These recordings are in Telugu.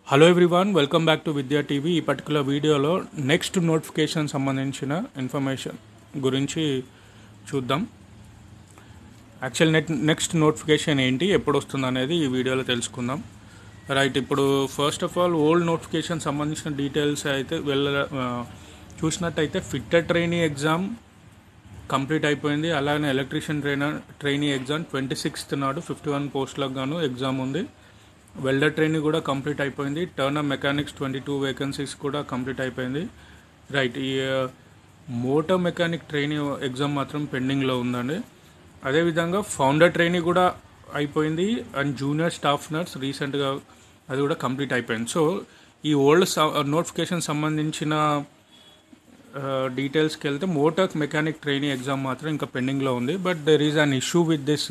hello everyone welcome back to Vidya TV ఈ పర్టికులర్ వీడియోలో నెక్స్ట్ నోటిఫికేషన్ సంబంధించిన ఇన్ఫర్మేషన్ గురించి చూద్దాం యాక్చువల్ నెట్ నెక్స్ట్ నోటిఫికేషన్ ఏంటి ఎప్పుడు వస్తుంది అనేది ఈ వీడియోలో తెలుసుకుందాం రైట్ ఇప్పుడు first of all old notification సంబంధించిన డీటెయిల్స్ అయితే వెళ్ళ ఆ, చూసినట్టయితే ఫిట్టర్ ట్రైనీ ఎగ్జామ్ కంప్లీట్ అయిపోయింది అలానే electrician trainer trainee exam twenty sixth నాడు ఫిఫ్టీ వన్ పోస్టులకు గాను ఎగ్జామ్ ఉంది వెల్డర్ ట్రైనింగ్ కూడా కంప్లీట్ అయిపోయింది turner mechanics twenty two vacancies కూడా కంప్లీట్ అయిపోయింది రైట్ ఈ మోటార్ మెకానిక్ ట్రైనింగ్ ఎగ్జామ్ మాత్రం పెండింగ్లో ఉందండి అదేవిధంగా ఫౌండర్ ట్రైనింగ్ కూడా అయిపోయింది అండ్ జూనియర్ స్టాఫ్ నర్స్ రీసెంట్గా అది కూడా కంప్లీట్ అయిపోయింది సో ఈ ఓల్డ్ నోటిఫికేషన్ సంబంధించిన డీటెయిల్స్కి వెళ్తే మోటార్ మెకానిక్ ట్రైనింగ్ ఎగ్జామ్ మాత్రం ఇంకా పెండింగ్లో ఉంది but there is an issue with this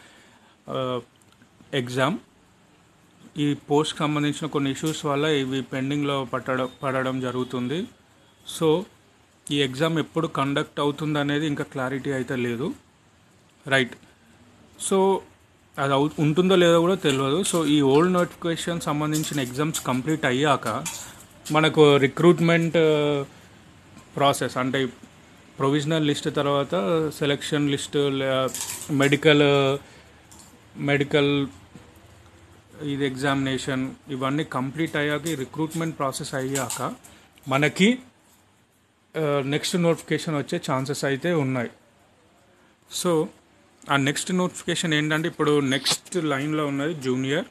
exam ఈ పోస్ట్కి సంబంధించిన కొన్ని ఇష్యూస్ వల్ల ఇవి పెండింగ్లో పట్టడం పడడం జరుగుతుంది సో ఈ ఎగ్జామ్ ఎప్పుడు కండక్ట్ అవుతుంది అనేది ఇంకా క్లారిటీ అయితే లేదు రైట్ సో అది అవు ఉంటుందో లేదో కూడా తెలియదు సో ఈ ఓల్డ్ నోటిఫికేషన్ సంబంధించిన ఎగ్జామ్స్ కంప్లీట్ అయ్యాక మనకు రిక్రూట్మెంట్ ప్రాసెస్ అంటే ప్రొవిజనల్ లిస్ట్ తర్వాత సెలక్షన్ లిస్ట్ మెడికల్ మెడికల్ ఇది ఎగ్జామినేషన్ ఇవన్నీ కంప్లీట్ అయ్యాక ఈ రిక్రూట్మెంట్ ప్రాసెస్ అయ్యాక మనకి నెక్స్ట్ నోటిఫికేషన్ వచ్చే ఛాన్సెస్ అయితే ఉన్నాయి సో ఆ నెక్స్ట్ నోటిఫికేషన్ ఏంటంటే ఇప్పుడు నెక్స్ట్ లైన్లో ఉన్నది junior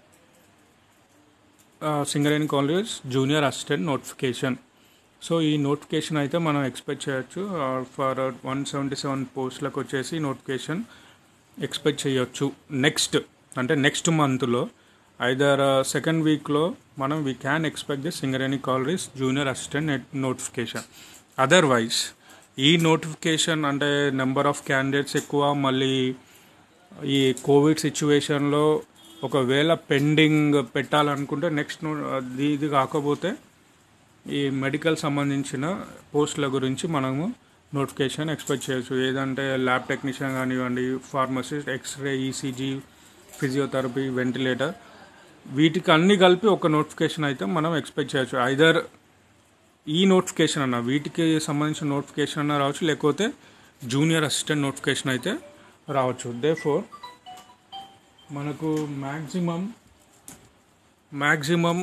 Singareni college junior assistant notification so ఈ నోటిఫికేషన్ అయితే మనం ఎక్స్పెక్ట్ చేయొచ్చు ఫర్ వన్ సెవెంటీ సెవెన్ పోస్ట్లకు వచ్చేసి నోటిఫికేషన్ ఎక్స్పెక్ట్ చేయొచ్చు నెక్స్ట్ అంటే నెక్స్ట్ మంత్లో ఐదర్ సెకండ్ వీక్లో మనం we can expect the Singareni collieries junior assistant notification otherwise ఈ నోటిఫికేషన్ అంటే నెంబర్ ఆఫ్ క్యాండిడేట్స్ ఎక్కువ మళ్ళీ ఈ కోవిడ్ సిచ్యువేషన్లో ఒకవేళ పెండింగ్ పెట్టాలనుకుంటే నెక్స్ట్ ఇది కాకపోతే ఈ మెడికల్ సంబంధించిన పోస్టుల గురించి మనము నోటిఫికేషన్ ఎక్స్పెక్ట్ చేయొచ్చు ఏదంటే ల్యాబ్ టెక్నీషియన్ కానివ్వండి pharmacist X ray ECG physiotherapy ventilator వీటికి అన్ని కలిపి ఒక నోటిఫికేషన్ అయితే మనం ఎక్స్పెక్ట్ చేయొచ్చు ఐదర్ ఈ నోటిఫికేషన్ అన్న వీటికి సంబంధించిన నోటిఫికేషన్ అన్న రావచ్చు లేకపోతే జూనియర్ అసిస్టెంట్ నోటిఫికేషన్ అయితే రావచ్చు దే ఫోర్ మనకు మ్యాక్సిమం మ్యాక్సిమం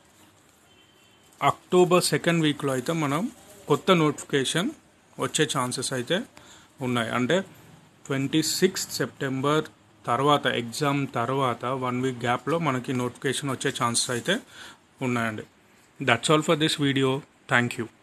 అక్టోబర్ సెకండ్ వీక్లో అయితే మనం కొత్త నోటిఫికేషన్ వచ్చే ఛాన్సెస్ అయితే ఉన్నాయి అంటే ట్వంటీ సిక్స్త్ సెప్టెంబర్ తర్వాత ఎగ్జామ్ తర్వాత వన్ వీక్ గ్యాప్లో మనకి నోటిఫికేషన్ వచ్చే ఛాన్సెస్ అయితే ఉన్నాయండి that's all for this video thank you